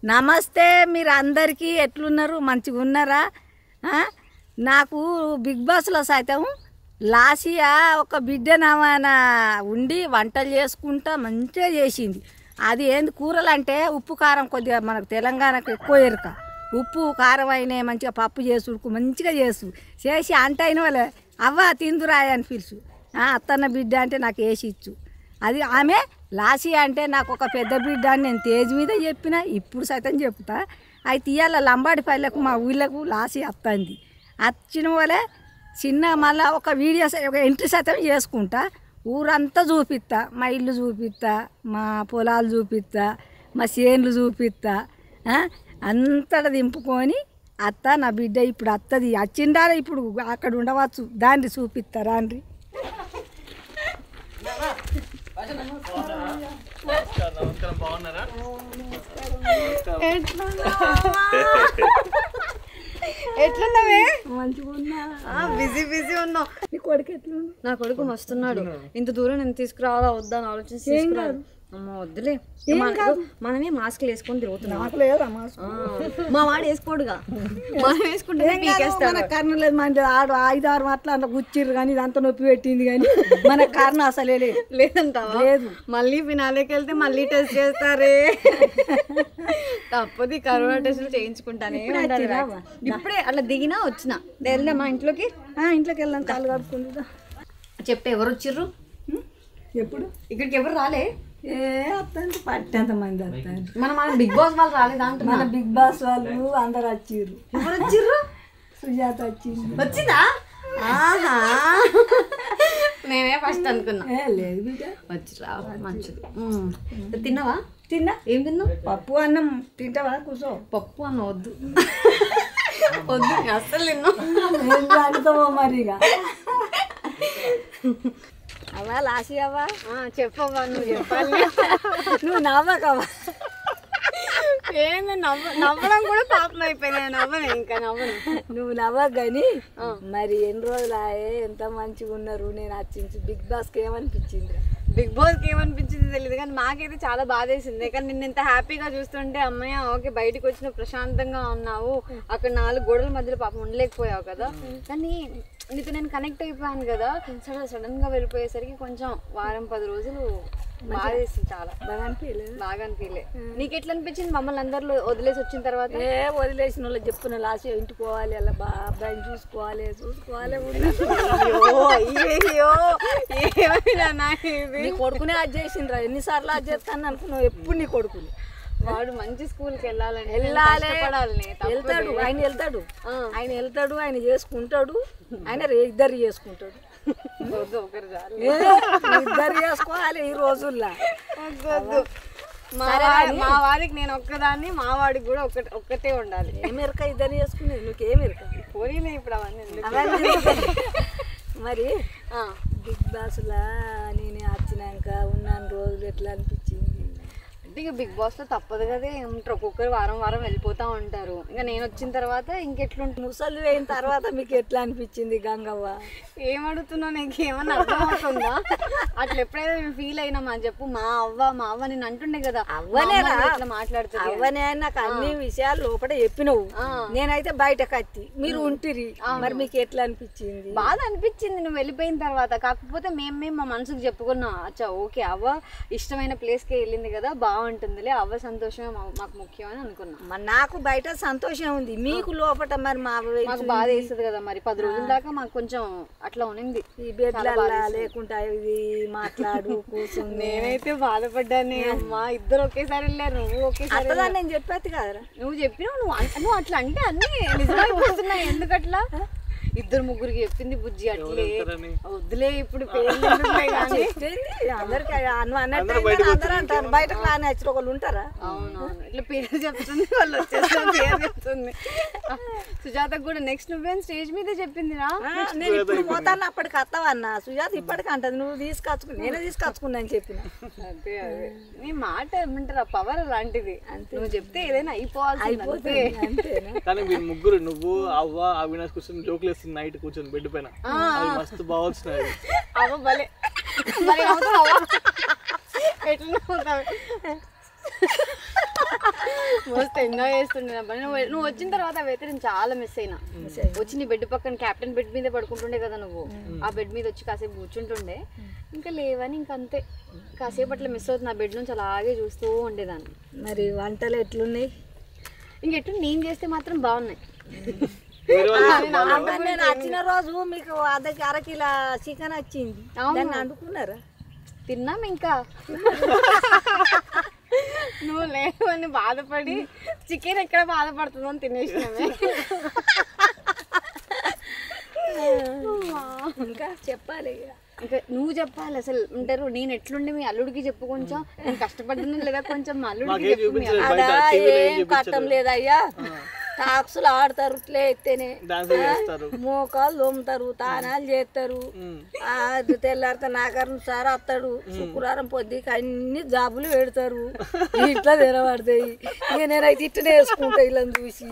నమస్తే మీరు అందరికీ ఎట్లున్నారు మంచిగా ఉన్నారా ఆ? నాకు బిగ్ బాస్లో సైతం లాసియా ఒక బిడ్డ నవాన ఉండి వంటలు చేసుకుంటా మంచిగా చేసింది అది ఏంది కూరలు అంటే ఉప్పు కారం కొద్దిగా మనకు తెలంగాణకు ఎక్కువ ఎరుక ఉప్పు కారం అయినా మంచిగా పప్పు చేసుడుకు మంచిగా చేసు చేసి అంట అయిన వాళ్ళే అవ్వ తిందురాయ అని పిలుచు ఆ, అత్తన్న బిడ్డ అంటే నాకు వేసి ఇచ్చు అది ఆమె లాసి అంటే నాకు ఒక పెద్ద బిడ్డ అని నేను తేజ్ మీద చెప్పిన ఇప్పుడు సైతం చెప్తా అయితే ఇవాళ లంబాడి పల్లెకు మా ఊళ్ళకు లాసి వస్తుంది వచ్చిన వాళ్ళే చిన్న మళ్ళా ఒక వీడియో సై- ఒక ఎంట్రీ సైతం చేసుకుంటా ఊరంతా చూపిస్తా మా ఇల్లు చూపిస్తా మా పొలాలు చూపిస్తా మా చేన్లు చూపిస్తా ఆ? అంతటా దింపుకొని అత్త నా బిడ్డ ఇప్పుడు అత్తది వచ్చిండా ఇప్పుడు అక్కడ ఉండవచ్చు దాన్ని చూపిస్తా రాండ్రి నమస్కారం బాగున్నారా ఎట్లున్నావే మంచిగా ఉన్నా బిజీ బిజీ ఉన్నావు నీ కొడుకు ఎట్లుండు నా కొడుకు మస్తున్నాడు ఇంత దూరం నేను తీసుకురావాలా వద్దా అని ఆలోచించి తీసుకురాదు అమ్మ వద్దులే మన- మనమే మాస్క్ వేసుకొని తిరుగుతున్నాం నాకు లేదా మాస్క్ ఆ, మా వాడు వేసుకోడుగా మనం వేసుకుంటే పీకేస్తాడు మన కారణం లేదు మన ఆడు ఐదు ఆరు మాటలు అంత గుచ్చిర్రు కానీ ఇదంతా నొప్పి పెట్టింది కానీ మన కారణం అసలే లేదు లేదంటావా లేదు. మళ్ళీ ఫినాలేకి వెళ్తే మళ్ళీ టెస్ట్ చేస్తారే తప్పది కరోనా టెస్టులు చేయించుకుంటానే ఉండాలి వచ్చిరావా? ఇప్పుడే అట్లా దిగినా వచ్చిన వెళ్దా మా ఇంట్లోకి ఆ, ఇంట్లోకి వెళ్ళాం కాలు కడుక్కుందా చెప్తే ఎవరు వచ్చిర్రు ఎప్పుడు ఇక్కడికి ఎవరు రాలే ఏ వస్తాను పట్టేంత మంది వస్తాను మన మన బిగ్ బాస్ వాళ్ళు రాలేదా అంటున్నా మన బిగ్ బాస్ వాళ్ళు అందరు వచ్చిర్రు ఎవరు వచ్చిర్రు సుజాత వచ్చింది వచ్చిందా ఆహా నేనే ఫస్ట్ అనుకున్నా ఏ లేదు బిడ్డ వచ్చిరా మంచిది ఉమ్. తిన్నావా తిన్నా ఏం తిన్నావు పప్పు అన్నం తింటావా కూర్చో పప్పు అన్న వద్దు వద్దు నేను అస్సలు తిన్నా ఏం అనుకోవో మరి ఇక అవా లాసి అవ్వా చెప్పవా నువ్వు చెప్పాలి నువ్వు నవ్వకవా ఏంది నవ్వ నవ్వడం కూడా పాపం అయిపోయింది నేను నవ్వను ఇంకా నవ్వను నువ్వు నవ్వకు కానీ మరి ఎన్ని రోజులు ఆయే ఎంత మంచిగా ఉన్నారు నేను వచ్చింది బిగ్ బాస్కి ఏమనిపించింది బిగ్ బాస్కి ఏమనిపించింది తెలియదు కానీ మాకైతే చాలా బాధ వేసింది కానీ నిన్న ఇంత హ్యాపీగా చూస్తుంటే అమ్మయ్య ఓకే బయటకు వచ్చిన ప్రశాంతంగా ఉన్నావు అక్కడ నాలుగు గోడల మధ్యలో పాపం ఉండలేకపోయావు కదా కానీ నీతో నేను కనెక్ట్ అయిపోయాను కదా సడన్ సడన్ గా వెళ్ళిపోయేసరికి కొంచెం వారం పది రోజులు బాధ వేసింది చాలా బాగా అనిపించలేదు బాగా అనిపించలే నీకు ఎట్లా అనిపించింది మమ్మల్ని అందరిలో వదిలేసి వచ్చిన తర్వాత ఏ వదిలేసిన వాళ్ళు చెప్పున లాస్ట్ ఇంటికి పోవాలి అలా బా అబ్బాయిని చూసుకోవాలి చూసుకోవాలి ఉన్నాను. అయ్యో ఏమైనా నాకు ఇది నీ కొడుకునే అది చేసిండ్రా ఎన్నిసార్లు అది చేస్తాను అనుకున్నావు ఎప్పుడు నీ కొడుకుని వాడు మంచి స్కూల్కి వెళ్ళాలని వెళ్ళాలి కష్టపడాలి వెళ్తాడు ఆయన వెళ్తాడు ఆయన వెళ్తాడు ఆయన చేసుకుంటాడు ఆయన రే- ఇద్దరు చేసుకుంటాడు వద్దు ఒకరు చాలు ఏ, ఇద్దరు చేసుకోవాలి ఈ రోజుల్లో వద్దు, వద్దు. మా వారి మా వారికి నేను ఒక్కదాన్ని మా వాడికి కూడా ఒక్కటే ఒక్కటే ఉండాలి ఏమెరక ఇద్దరు చేసుకునేది నీకేమెరక పోయినాయి ఇప్పుడు అవన్నీ ఎందుకు? అవన్నీ మరి ఆ, బిగ్ బాస్లా నేను వచ్చినాక ఉన్నాను రోజులు ఎట్లా అనిపించింది అంటే ఇక బిగ్ బాస్ లో తప్పదు కదా ఏమంటారు ఒక్కొక్కరు వారం వారం వెళ్ళిపోతా ఉంటారు ఇంకా నేను వచ్చిన తర్వాత ఇంకెట్లుంటుంది ముసలి అయిన తర్వాత మీకు ఎట్లా అనిపించింది గంగవ్వ ఏమడుగుతున్నా నీకు ఏమన్నా అర్థమవుతుందా అట్లా ఎప్పుడైతే మేము ఫీల్ అయినామా అని చెప్పు మా అవ్వ మా అవ్వ నేను అంటుండే కదా మా అమ్మ అవ్వనేరా? నువ్వు ఇట్లా మాట్లాడుతుంది అవ్వనే నాకు అన్ని విషయాలు లోపల చెప్పినవు నేనైతే బయటకు వచ్చి మీరు ఉంటిరి మరి మీకు ఎట్లా అనిపించింది బాధ అనిపించింది నువ్వు వెళ్ళిపోయిన తర్వాత కాకపోతే మేము మేము మా మనసుకు చెప్పుకున్నాం అచ్చా ఓకే అవ్వ ఇష్టమైన ప్లేస్కి వెళ్ళింది కదా బాగుంటుందిలే అవ్వ సంతోషమే మా- మాకు ముఖ్యం అని అనుకున్నాం మరి నాకు బయట సంతోషం ఉంది మీకు లోపల మరి మా మాకు బాధ వేస్తుంది కదా మరి పది రోజుల దాకా మాకు కొంచెం అట్లా ఉనింది ఈ బెడ్లల్లా లేకుండా ఇది మాట్లాడు కూర్చుంది నేనైతే బాధపడ్డానే అమ్మా ఇద్దరు ఒకేసారి వెళ్ళారు నువ్వు ఒకేసారి అత్తదాన్ని నేను చెప్పేది కదరా నువ్వు చెప్పినావు నువ్వు అన్- నువ్వు అట్లా అంటే అన్ని నిజమైపోతున్నాయి ఎందుకట్లా ఇద్దరు ముగ్గురికి చెప్పింది బుజ్జి అట్లే వద్దులే ఇప్పుడు పేర్లు ఎందుకులే కానీ చెప్పింది అందరికి నువ్వు అన్నట్టు అందరూ అంటారు బయటకు రాని వచ్చిన ఒకళ్ళు ఉంటారా అవునవును ఇట్లా పేరు చెప్తుంది వాళ్ళు వచ్చేసిన పేరు చెప్తుంది సుజాతకు కూడా నెక్స్ట్ నువ్వేం స్టేజ్ మీద చెప్పిందిరా ఆ, నేను ఇప్పుడు పోతాను అప్పటికి వస్తావన్న సుజాత ఇప్పటికి అంటది నువ్వు తీసుకొచ్చుకు నేనే తీసుకొచ్చుకున్నా అని చెప్పిన అదే అదే నీ మాట ఏమంటారు పవర్ అలాంటిది నువ్వు చెప్తే ఏదైనా అయిపోవాల్సింది అంతే అంతేనా కానీ వీళ్ళు ముగ్గురు నువ్వు అవ్వ అవినాష్ కూర్చొని జోకులు వేస్తుంది నైట్ కూర్చొని బెడ్ పైన అది మస్తు బాగా వచ్చినాయి అవ్వ భలే భలే నవ్వుతావా ఎట్లా నవ్వుతావు మస్తు ఎంజాయ్ చేస్తుండే నా పని. నువ్వు నువ్వు వచ్చిన తర్వాత అవైతే నేను చాలా మిస్ అయినా వచ్చి నీ బెడ్ పక్కన క్యాప్టెన్ బెడ్ మీద పడుకుంటుండే కదా నువ్వు ఆ బెడ్ మీద వచ్చి కాసేపు కూర్చుంటుండే ఇంకా లేవని ఇంకా అంతే కాసేపు అట్లా మిస్ అవుతుంది నా బెడ్ నుంచి అలాగే చూస్తూ ఉండేదాన్ని మరి వంటలు ఎట్లున్నాయి ఇంకెట్టు నేను చేస్తే మాత్రం బాగున్నాయి వేరే వాళ్ళు అమ్మ, నేను వచ్చిన రోజు మీకు అద్దకి అరకిల చికెన్ వచ్చింది అవును. దాన్ని వండుకున్నారా తిన్నాం ఇంకా నువ్వు లేవు అని బాధపడి చికెన్ ఎక్కడ బాధపడుతుందో అని తినేసినామే ఇంకా చెప్పాలి ఇక. ఇంకా నువ్వు చెప్పాలి అసలు ఉంటారు నేను ఎట్లుండే మీ అల్లుడికి చెప్పు కొంచెం నేను కష్టపడ్డాను లేదా కొంచెం మా అల్లుడికి మాకేం చెప్పు మీ చూపించలేదు అదా బయట టీవీలో ఏం ఏం కట్టం చూపించలేదు లేదయ్యా టాక్సులు ఆడతారు ఇట్లే ఎత్తేనే డాన్స్ చేస్తారు మోకాలు తోముతారు తానాలు చేస్తారు ఉమ్. ఆ తెల్లారితే నాగారం సార్ వస్తాడు శుక్రవారం పొద్దుకి అన్ని జాబులు పెడతారు ఇట్లా తెరబడతాయి ఇక నేనైతే ఇట్లనే వేసుకుంటా ఇలా చూసి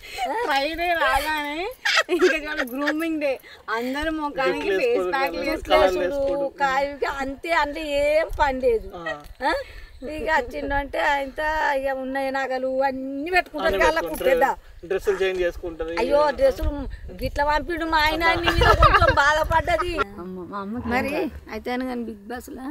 ఫ్రైడే రాగానే ఇంకా చాలా గ్రూమింగ్ డే అందరూ ముఖానికి ఫేస్ ప్యాక్ చేసుడు కాయకి అంతే అంటే ఏం పండేదు ఆ? ఇక వచ్చిండంటే ఆయన ఇక ఉన్నాయి నగలు అన్ని పెట్టుకుంటారు కళ్ళకు పెద్ద డ్రెస్సులు చేంజ్ చేసుకుంటది అయ్యో డ్రెస్సులు గిట్ల పంపిడు మా ఆయన అన్ని మీద కొంచెం బాధపడ్డది అమ్మ మా అమ్మకి మరి అయితే కానీ బిగ్ బాస్ లా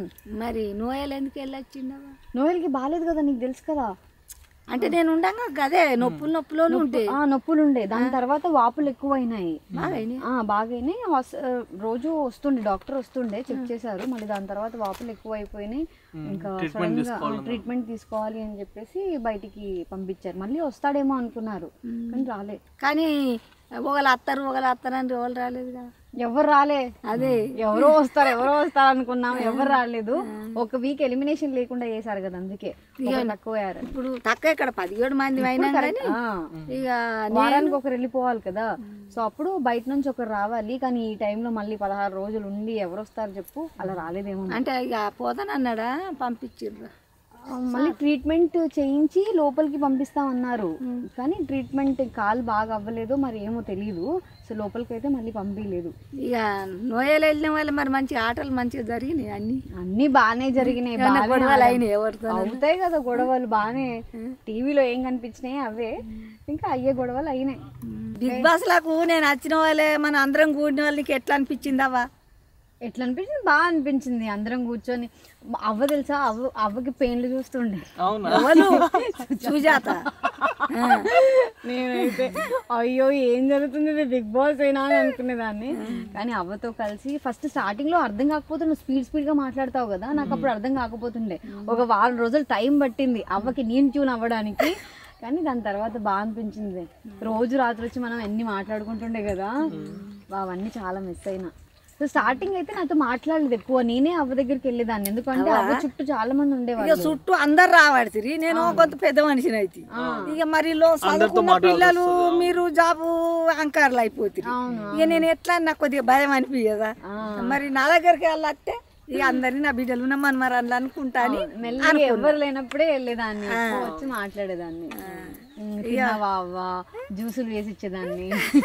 మరి నోయలు ఎందుకు వెళ్ళొచ్చిండవా నోయల్కి బాగాలేదు కదా నీకు తెలుసు కదా అంటే నేను ఉండంగా గదే నొప్పులు నొప్పులోనే ఉంటే ఆ నొప్పులు ఉండే దాని తర్వాత వాపులు ఎక్కువ అయినాయి బాగైనాయి. ఆ, బాగైనాయి హాస్- ఆ, రోజు వస్తుండే డాక్టర్ వస్తుండే చెక్ చేశారు మళ్ళీ దాని తర్వాత వాపులు ఎక్కువ అయిపోయినాయి ఇంకా సడన్ గా ట్రీట్మెంట్ తీసుకోవాలి అని చెప్పేసి బయటికి పంపించారు మళ్ళీ వస్తాడేమో అనుకున్నారు కానీ రాలే కానీ ఒకళ్ళు అత్తారు ఒకళ్ళు అత్తారని ఎవరు రాలేదు కదా ఎవరు రాలే అదే ఎవరో వస్తారు ఎవరో వస్తారు అనుకున్నాం ఎవరు రాలేదు ఒక వీక్ ఎలిమినేషన్ లేకుండా చేశారు కదా అందుకే ఒకరు తక్కువ అయ్యారు ఇప్పుడు తక్కువ ఇక్కడ పదిహేడు మంది అయినా కానీ ఆ. ఇక వారానికి ఒకరు వెళ్ళిపోవాలి కదా సో అప్పుడు బయట నుంచి ఒకరు రావాలి కానీ ఈ టైంలో మళ్ళీ పదహారు రోజులు ఉండి ఎవరు వస్తారు చెప్పు అలా రాలేదేమో అంటే ఇక పోతానన్నాడా పంపించిర్రు ఆ, మళ్ళీ ట్రీట్మెంట్ చేయించి లోపలికి పంపిస్తామన్నారు కానీ ట్రీట్మెంట్ కాలు బాగా అవ్వలేదో మరి ఏమో తెలియదు సో లోపలికి అయితే మళ్ళీ పంపించలేదు ఇక నోయలు వెళ్ళిన వాళ్ళు మరి మంచి ఆటలు మంచిగా జరిగినాయి అన్ని అన్నీ బాగానే జరిగినాయి ఏమన్నా బాగానే గొడవలు ఆడాం. అయినాయి ఎవరితో అవుతాయి కదా గొడవలు బాగానే టీవీలో ఏం కనిపించినాయి అవే ఇంకా అయ్యే గొడవలు అయినాయి బిగ్ బాస్ లకు నేను వచ్చిన వాళ్ళే మన అందరం కూడిన వాళ్ళకి ఎట్లా అనిపించిందవ్వా ఎట్లా అనిపించింది బాగా అనిపించింది అందరం కూర్చొని అవ్వ తెలుసా అవ్వ అవ్వకి పెయిన్లు చూస్తుండే అవునా ఎవరు సుజాత ఆ. నేనైతే అయ్యో ఏం జరుగుతుంది బిగ్ బాస్ అయినా అని అనుకునేదాన్ని కానీ అవ్వతో కలిసి ఫస్ట్ స్టార్టింగ్ లో అర్థం కాకపోతే నువ్వు స్పీడ్ స్పీడ్ గా మాట్లాడతావు కదా నాకు అప్పుడు అర్థం కాకపోతుండే ఒక వారం రోజులు టైం పట్టింది అవ్వకి నేను ట్యూన్ అవ్వడానికి కానీ దాని తర్వాత బాగా అనిపించింది రోజు రాత్రి వచ్చి మనం ఎన్ని మాట్లాడుకుంటుండే కదా అవన్నీ చాలా మిస్ అయినా సో స్టార్టింగ్ అయితే నాతో మాట్లాడలేదు ఎక్కువ నేనే అవ్వ దగ్గరికి వెళ్ళేదాన్ని ఎందుకంటే అవ్వ చుట్టూ చాలా మంది ఇక ఉండేవాళ్ళు చుట్టూ అందరు రావడిసిరి నేను కొంత పెద్ద మనిషిని అయితే ఇక మరి లో చదువుకున్న పిల్లలు మీరు జాబు అంకార్లు అయిపోతుంది ఇక నేను ఎట్లా అని నాకు కొద్దిగా భయం అనిపించదా మరి నా దగ్గరికి వెళ్ళొస్తే ఇక అందరినీ నా బిడ్డలు ఉన్న మనమరాలు అనుకుంటా అని మెల్లగా ఎవరు లేనప్పుడే వెళ్ళేదాన్ని ఎక్కువ వచ్చి మాట్లాడేదాన్ని ఉమ్, తిన్నావా అవ్వా జ్యూసులు వేసి ఇచ్చేదాన్ని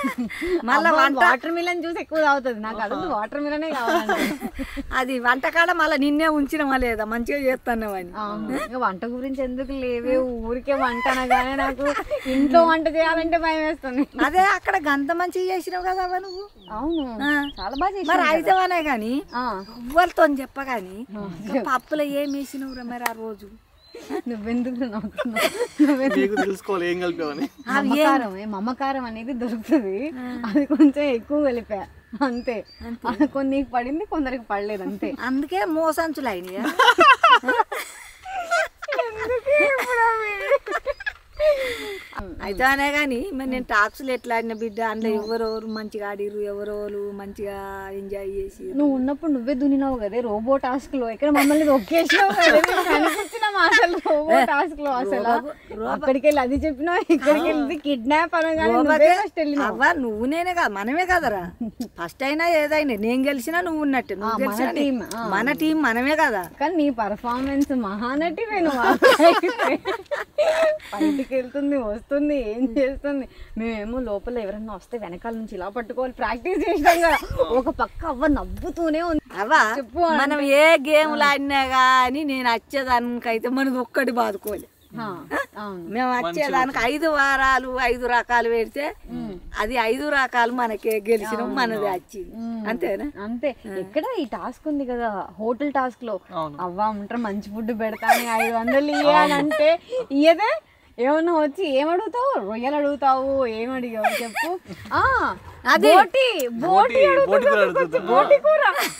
మళ్ళా వాటర్ మిలన్ జ్యూస్ ఎక్కువ తాగుతుంది నాకు అసలు వాటర్ మిలనే కావాలండి అది వంటకాడ మళ్ళీ నిన్నే ఉంచినమా లేదా మంచిగా చేస్తున్నావని అవును. ఇంకా వంట గురించి ఎందుకు లేవే ఊరికే వంట అనగానే నాకు ఇంట్లో వంట చేయాలంటే భయం వేస్తుంది అదే అక్కడ గంత మంచిగా చేసినావు కదా అవ్వ నువ్వు అవును ఆ. చాలా బాగా చేసి మరి అయితేవనే కానీ ఆ, ఎవ్వరితో చెప్పగాని ఇంకా పప్పులో ఏం వేసినవురా మరి ఆ రోజు నువ్వెందుకు నవ్వుతున్నావు నువ్వెందుకు మీకు తెలుసుకోవాలి ఏం కలిపామని మమకారం ఏ మమకారం అనేది దొరుకుతుంది అది కొంచెం ఎక్కువ కలిపా అంతే అది కొన్ని పడింది కొందరికి పడలేదు అంతే అందుకే మోసంచులు అయినాయి అయితే అనే కానీ మరి నేను టాక్స్లు ఎట్లా ఆడిన బిడ్డ అందులో ఎవరెవరు మంచిగా ఆడిరు ఎవరెవరు మంచిగా ఎంజాయ్ చేసి నువ్వు ఉన్నప్పుడు నువ్వే దున్నినావు కదే రోబో టాస్క్ లో ఇక్కడ మమ్మల్ని ఒకేసినావు కదే మేము కనిపించినాం అసలు రోబో టాస్క్ లో అసలు అక్కడికి వెళ్ళి అది చెప్పినావు ఇక్కడికి వెళ్ళి కిడ్నాప్ అనగానే నువ్వే ఫస్ట్ వెళ్ళినావు అవ్వ నువ్వు నేనే కదా మనమే కదరా ఫస్ట్ అయినా ఏదైనా నేను గెలిచినా నువ్వు ఉన్నట్టు నువ్వు గెలిచినా నీ- team, మన టీం మనమే కదా కానీ నీ పర్ఫార్మెన్స్ మహానటి నువ్వు బయటికి వెళ్తుంది వస్తుంది ఏం చేస్తుంది మేమేమో లోపల ఎవరన్నా వస్తే వెనకాల నుంచి ఇలా పట్టుకోవాలి ప్రాక్టీస్ చేసినాం కదా ఒక పక్క అవ్వ నవ్వుతూనే ఉంది అవ్వ మనం ఏ గేమ్లు ఆడినా కానీ నేను వచ్చేదానికైతే మనది ఒక్కటి బాదుకోవాలి ఆ, అవును మేము వచ్చేదానికి ఐదు వారాలు ఐదు రకాలు పెడితే అది ఐదు రకాలు మనకే గెలిచినాం మనది వచ్చింది అంతేనా అంతే ఎక్కడ ఈ టాస్క్ ఉంది కదా హోటల్ టాస్క్ లో అవును. అవ్వా ఉంటా మంచి ఫుడ్ పెడతాను ఐదు వందలు ఇయ్యాలంటే ఇయ్యదే ఏమన్నా వచ్చి ఏం అడుగుతావు రొయ్యలు అడుగుతావు ఏం అడిగావు చెప్పు ఆ అది. బోటి బోటి బోటి బోటి కూర అడుగుతా బోటి కూర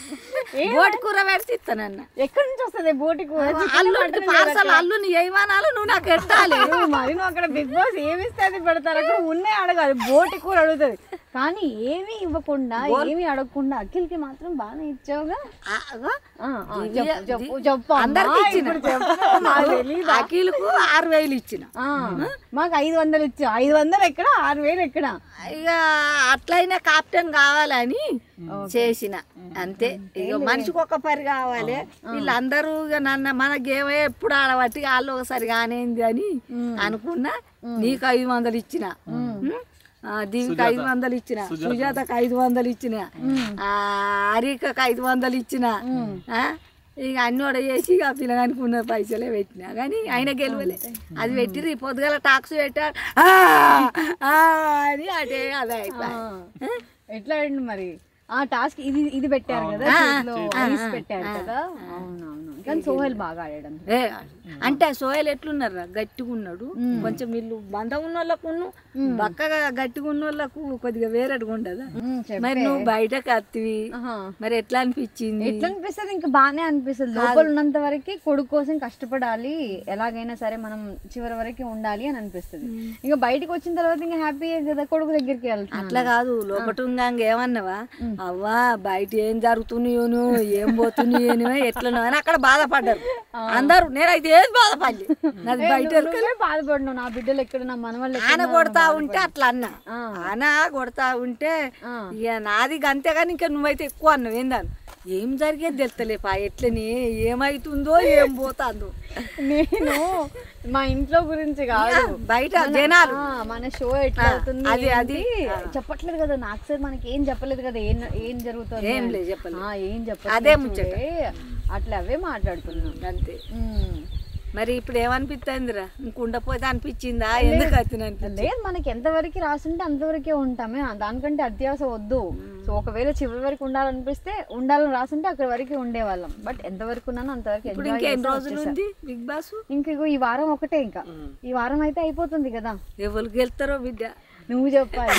ఏ- బోటి కూర పెడితే ఇస్తానన్న ఎక్కడి నుంచి వస్తుంది బోటి కూర అల్లుడికి పార్సల్ అల్లు నీ ఏమానాలు నువ్వు నాకు ఎట్టాలి నువ్వు మరి నువ్వు అక్కడ బిగ్ బాస్ ఏమి ఇస్తే అది పెడతారు అక్కడ ఉన్నాయి అడగాలి బోటి కూర అడుగుతుంది కానీ ఏమీ ఇవ్వకుండా ఏమీ అడగకుండా అఖిల్కి మాత్రం బాగానే ఇచ్చావుగా ఆ, అగో, ఆ, ఆ, చెప్పు చెప్పు చెప్పు అమ్మా, అందరికి ఇచ్చిన ఇప్పుడు చెప్పు మాకు తెలీదా? అఖిల్కు ఆరు వేలు ఇచ్చిన ఆ, మాకు ఐదు వందలు ఇచ్చావు ఐదు వందలు ఎక్కడ ఆరు వేలు ఎక్కడ ఇక అట్లయినా కాప్టెన్ కావాలని చేసిన అంతే ఇక మనిషికి ఒక పరి కావాలి వీళ్ళందరూ ఇక నన్ను మన గేమ్ ఎప్పుడు ఆడబట్టి వాళ్ళు ఒకసారి కానేంది అని అనుకున్నా నీకు ఐదు వందలు ఇచ్చిన ఉం? ఆ, దీనికి ఐదు వందలు ఇచ్చిన సుజాతకు ఐదు వందలు ఇచ్చిన ఆ, హరికకు ఐదు వందలు ఇచ్చిన ఆ, ఇక అన్ని కూడా చేసి ఇక పిల్లగానికి ఉన్న పైసలే పెట్టినా కానీ ఆయన గెలవలే అది పెట్టి పొద్దుగల టాక్స్ పెట్టాడు "ఆ, ఆ" అని అదే అదే అయిపోయి ఎట్లా ఆడిండు మరి ఆ టాస్క్ ఇది ఇది పెట్టారు కదా చేతిలో ఐస్ పెట్టారు కదా అవునవును కానీ సోహెల్ బాగా ఆడాడు అందులో. ఏ, అంటే సోయలు ఎట్లున్నారా గట్టిగా ఉన్నాడు కొంచెం వీళ్ళు బంధం ఉన్న వాళ్ళకు బక్కగా గట్టిగా ఉన్న వాళ్ళకు కొద్దిగా వేరేగా ఉండదా ఉమ్, చెప్పు. మరి నువ్వు బయటకు అత్తివి ఆహా. మరి ఎట్లా అనిపించింది ఎట్లా అనిపిస్తుంది ఇంకా బాగానే అనిపిస్తుంది లోపల ఉన్నంత వరకు కొడుకు కోసం కష్టపడాలి ఎలాగైనా సరే మనం చివరి వరకు ఉండాలి అని అనిపిస్తుంది ఇంకా బయటకు వచ్చిన తర్వాత ఇంకా హ్యాపీ కదా కొడుకు దగ్గరికి వెళ్తాను అట్లా కాదు లోపటుంగా ఏమన్నావా అవ్వా బయట ఏం జరుగుతున్నాయోను ఏం పోతున్నాయోను ఎట్లనో అని అక్కడ బాధపడ్డారు అందరూ నేనైతే ఏది బాధపడలే నాది బయట నువ్వే బాధపడినావు నా బిడ్డలు ఎక్కడ నా మనవాళ్ళు ఎక్కడ ఆన కొడతా ఉంటే అట్లా అన్నా ఆన కొడతా ఉంటే ఇక నాది అంతేగాని ఇంకా నువ్వైతే ఎక్కువ అన్నావు ఏందాను ఏం జరిగేది తెలుస్తలే పా ఎట్లని ఏమైతుందో ఏం పోతాందో నేను మా ఇంట్లో గురించి కాదు బయట జనాలు ఆ, మన షో ఎట్లా అవుతుంది అది- అది. ఏంటి? చెప్పట్లేదు కదా నాకు సార్ మనకి ఏం చెప్పలేదు కదా ఏం ఏం జరుగుతుంది ఏం అని. లేదు చెప్పలేదు. ఆ, ఏం చెప్పలేదు అదే ముచ్చట. చూడే. అట్లా అవే మాట్లాడుకున్నాం అంతే ఉమ్. మరి ఇప్పుడు ఏమనిపిస్తుందిరా ఇంక ఉండపోతే అనిపించిందా ఎందుకు వచ్చిన లేదు మనకి ఎంతవరకు రాసుంటే అంతవరకే ఉంటామే ఆ, దానికంటే అత్యాస వద్దు సో ఒకవేళ చివరి వరకు ఉండాలనిపిస్తే ఉండాలని రాసుంటే అక్కడ వరకు ఉండేవాళ్ళం బట్ ఎంతవరకు ఉన్నానో అంతవరకు ఇప్పుడు enjoy ఇంకెన్ని చేసి రోజులు వచ్చేసా. ఉంది బిగ్ బాస్ ఇంక ఇగో ఈ వారం ఒకటే ఇంకా ఈ వారం అయితే అయిపోతుంది కదా ఎవరు గెలుతారో బిడ్డ నువ్వు చెప్పాలి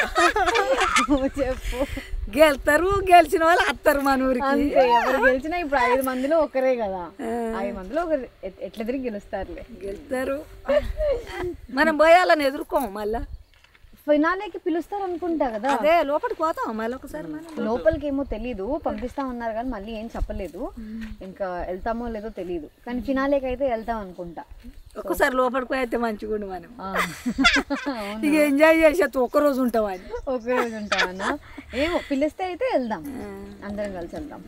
నువ్వు చెప్పు గెలుతారు గెలిచిన వాళ్ళు అత్తారు మన ఊరికి అంతే ఎవరు గెలిచినా ఇప్పుడు ఐదు మందిలో ఒకరే కదా ఐదు మందిలో ఒకరు ఎట్- ఎట్లా తిరిగి గెలుస్తారులే గెలుతారు మనం పోయాలని ఎదుర్కోము మళ్ళా ఫినాలేకి పిలుస్తారు అనుకుంటా కదా అదే లోపలికి పోతాం మళ్ళీ ఒకసారి మనం లోపలికి ఏమో తెలీదు పంపిస్తా ఉన్నారు కానీ మళ్ళీ ఏం చెప్పలేదు ఇంకా వెళ్తామో లేదో తెలీదు కానీ ఫినాలేకి అయితే వెళ్తాం అనుకుంటా ఒక్కసారి లోపలికి పోయితే మంచిగా ఉండు మనం ఆ. ఇక ఎంజాయ్ చేసేది ఒక్క రోజు ఉంటామని ఒక రోజు ఉంటామన్నా ఏమో పిలిస్తే అయితే వెళ్దాం అందరం కలిసి వెళ్దాం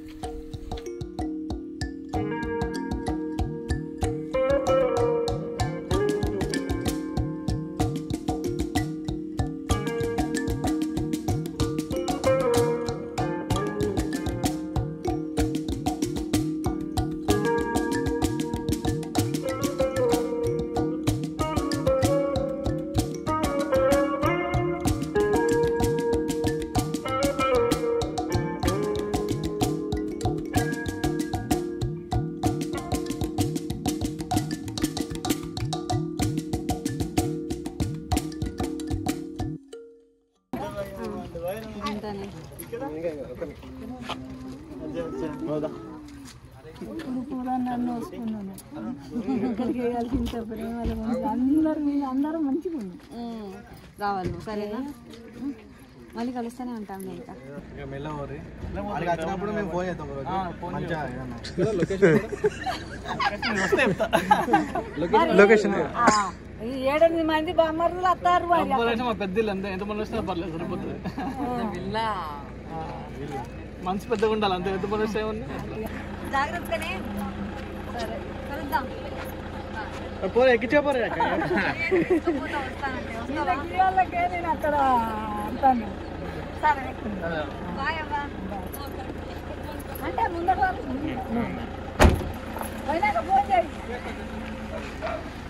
రావాలి సరేనా మళ్ళీ కలుస్తూనే ఉంటాం ఇంకా ఇక మెల్లవరి వాళ్ళకి వచ్చినప్పుడు మేము ఫోన్ చేస్తాం రోజు. మంచిగా ఏదన్నా. లొకేషన్ ఈ ఏడెనిమిది మంది బామ్మర్దులు వస్తారు మరి వచ్చినా మా పెద్ద ఇల్లు అంతే ఎంతమంది వచ్చినా పర్లేదు సరిపోతుంది ఆ, మనసు పెద్దగా ఉండాలి అంతే ఎంతమంది వస్తే ఏముంది జాగ్రత్తగానే సరే కలుద్దాం పోరే ఎక్కించా పోరే వాళ్ళకే నేను అక్కడ అంటాను సరే బాయ్ అవ్వ అంటే ముందర వాళ్ళు పోయినాక ఫోన్ చేయి చేస్తాం